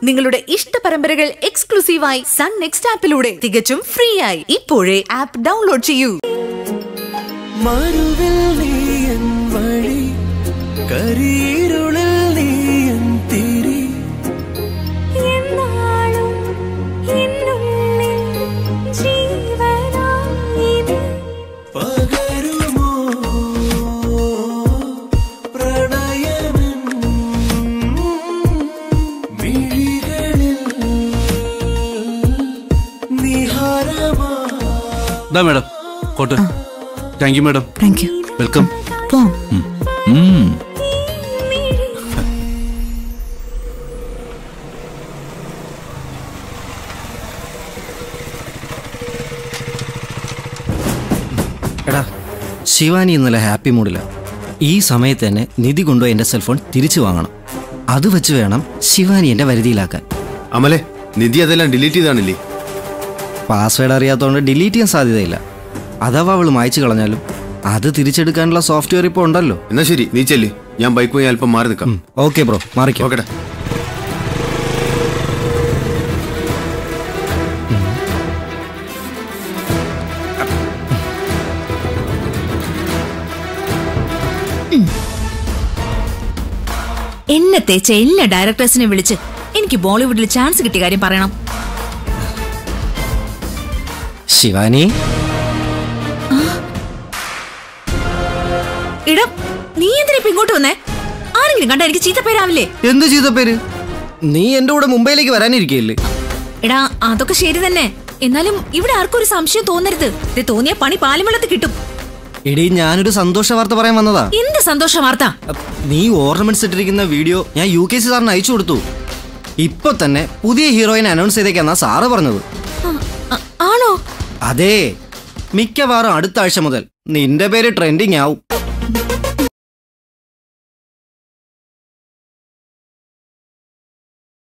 നിങ്ങളുടെ ഇഷ്ട പരമ്പരകൾ എക്സ്ക്ലൂസീവായി സൺ നെക്സ്റ്റ് ആപ്പിലൂടെ തികച്ചും ഫ്രീ ആയി ഇപ്പോഴേ ആപ്പ് ഡൗൺലോഡ് ചെയ്യൂ മറുവിൽ നീയൻ വഴി കരിയിരുളിൽ നീയൻ തിരി എന്നാളും എന്നുള്ളിൽ ജീവനായി നീ പകരുമോ പ്രണയമെൻ മിഴികളിൽ നിഹാരമാ ദാ മേഡം കോട്ട് thank you madam thank you welcome പോം എടാ ശിവാനി ഇന്നലെ ഹാപ്പി മൂഡില്ല ഈ സമയത്ത് തന്നെ നിധി കൊണ്ടുപോയി എൻ്റെ സെൽഫോൺ തിരിച്ചു വാങ്ങണം അത് വെച്ച് വേണം ശിവാനി എൻ്റെ വരുതിയിലാക്കാൻ അമലെ നിധി അതെല്ലാം ഡിലീറ്റ് ചെയ്താണില്ലേ പാസ്വേഡ് അറിയാത്തതുകൊണ്ട് ഡിലീറ്റ് ചെയ്യാൻ സാധ്യതയില്ല അഥവാ അവൾ മായ്ച്ചു കളഞ്ഞാലും അത് തിരിച്ചെടുക്കാനുള്ള സോഫ്റ്റ്വെയർ ഇപ്പോൾ ഉണ്ടല്ലോ എന്നാ ശരി നീ ചെല്ല് ഞാൻ ബൈക്ക് പോയി അല്പം മാറി നിൽക്കാം ഓക്കെ ബ്രോ മാറിക്കോ ഓക്കെടാ എന്നെ തേച്ച എല്ലാ ഡയറക്ടേഴ്സിനെ വിളിച്ച് എനിക്ക് ബോളിവുഡിൽ ചാൻസ് കിട്ടിയ കാര്യം പറയണം ശിവാനി ഇടം നീ എന്തിനാ ഇപ്പൊ ഇങ്ങോട്ട് വന്നേ ആരെങ്കിലും കണ്ട എനിക്ക് ചീത്തപ്പേരാവില്ലേ എന്ത് ചെയ്ത പേര് നീ എൻ്റെ കൂടെ മുംബൈയിലേക്ക് വരാനിരിക്കയില്ലേ എടാ അതൊക്കെ ശരി തന്നെ എന്നാലും ഇവിടെ ആർക്കും ഒരു സംശയം തോന്നരുത് ഇത് തോന്നിയ പണി പാലിവെള്ളത്തിൽ കിട്ടും എടീ ഞാനൊരു സന്തോഷ വാർത്ത പറയാൻ വന്നതാ എന്ത് സന്തോഷ വാർത്ത അപ്പ് നീ ഓർണമെന്റ്സ് ഇട്ടിരിക്കുന്ന വീഡിയോ ഞാൻ യു കെ സി സാറിന് അയച്ചു കൊടുത്തു ഇപ്പൊ തന്നെ പുതിയ ഹീറോയിനെ അനൗൺസ് ചെയ്തേക്കാന്നാ സാറ് പറഞ്ഞത് ആ, ആ, ആണോ അതെ മിക്കവാറും അടുത്ത ആഴ്ച മുതൽ നിന്റെ പേര് ട്രെൻഡിങ് ആവും